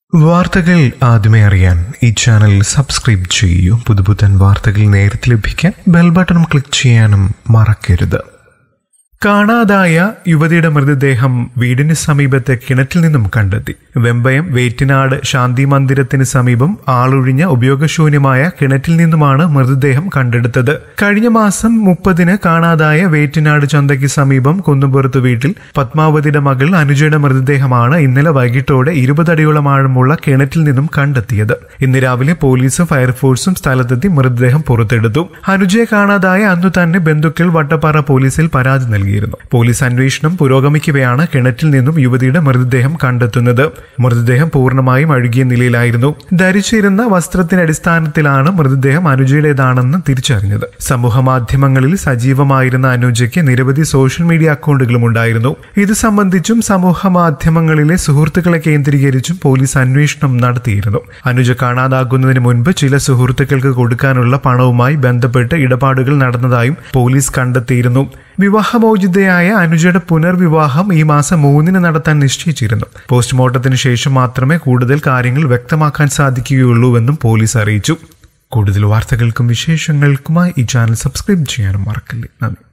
വാർത്തകൾ ആദ്യമേ അറിയാൻ ഈ ചാനൽ സബ്സ്ക്രൈബ് ചെയ്യൂ പുതുപുത്തൻ വാർത്തകൾ നേരത്തെ ലഭിക്കാൻ ബെൽ ബട്ടൺ ക്ലിക്ക് ചെയ്യാനും മറക്കരുത് കാണാതായ യുവതിയുടെ മൃതദേഹം വീടിന് സമീപത്തെ കിണറ്റിൽ നിന്നും കണ്ടെത്തി വെമ്പയം വേറ്റിനാട് ശാന്തി മന്ദിരത്തിന് സമീപം ആളൊഴിഞ്ഞ ഉപയോഗശൂന്യമായ കിണറ്റിൽ നിന്നുമാണ് മൃതദേഹം കണ്ടെടുത്തത് കഴിഞ്ഞ മാസം മുപ്പതിന് കാണാതായ വേറ്റിനാട് ചന്തയ്ക്ക് സമീപം കുന്നുപുറത്ത് വീട്ടിൽ പത്മാവതിയുടെ മകൾ അനുജയുടെ മൃതദേഹമാണ് ഇന്നലെ വൈകിട്ടോടെ ഇരുപതടിയോളം ആഴമുള്ള കിണറ്റിൽ നിന്നും കണ്ടെത്തിയത് ഇന്ന് രാവിലെ പോലീസും ഫയർഫോഴ്സും സ്ഥലത്തെത്തി മൃതദേഹം പുറത്തെടുത്തു അനുജയെ കാണാതായ അന്നു തന്നെ ബന്ധുക്കൾ വട്ടപ്പാറ പോലീസിൽ പരാതി നൽകിയിരുന്നു പോലീസ് അന്വേഷണം പുരോഗമിക്കവെയാണ് കിണറ്റിൽ നിന്നും യുവതിയുടെ മൃതദേഹം കണ്ടെത്തുന്നത് മൃതദേഹം പൂർണ്ണമായും അഴുകിയ നിലയിലായിരുന്നു ധരിച്ചിരുന്ന വസ്ത്രത്തിന്റെ അടിസ്ഥാനത്തിലാണ് മൃതദേഹം അനുജയുടേതാണെന്ന് തിരിച്ചറിഞ്ഞത് സമൂഹ മാധ്യമങ്ങളിൽ സജീവമായിരുന്ന അനുജയ്ക്ക് നിരവധി സോഷ്യൽ മീഡിയ അക്കൗണ്ടുകളും ഉണ്ടായിരുന്നു ഇത് സംബന്ധിച്ചും സമൂഹ മാധ്യമങ്ങളിലെ സുഹൃത്തുക്കളെ കേന്ദ്രീകരിച്ചും പോലീസ് അന്വേഷണം നടത്തിയിരുന്നു അനുജ കാണാതാകുന്നതിന് മുൻപ് ചില സുഹൃത്തുക്കൾക്ക് കൊടുക്കാനുള്ള പണവുമായി ബന്ധപ്പെട്ട് ഇടപാടുകൾ നടന്നതായും പോലീസ് കണ്ടെത്തിയിരുന്നു വിവാഹമോചിതയായ അനുജയുടെ പുനർവിവാഹം ഈ മാസം മൂന്നിന് നടത്താൻ നിശ്ചയിച്ചിരുന്നു പോസ്റ്റ്മോർട്ടത്തിന് ശേഷം മാത്രമേ കൂടുതൽ കാര്യങ്ങൾ വ്യക്തമാക്കാൻ സാധിക്കുകയുള്ളൂവെന്നും പോലീസ് അറിയിച്ചു കൂടുതൽ വാർത്തകൾക്കും വിശേഷങ്ങൾക്കുമായി ഈ ചാനൽ സബ്സ്ക്രൈബ് ചെയ്യാനും മറക്കില്ലേ നന്ദി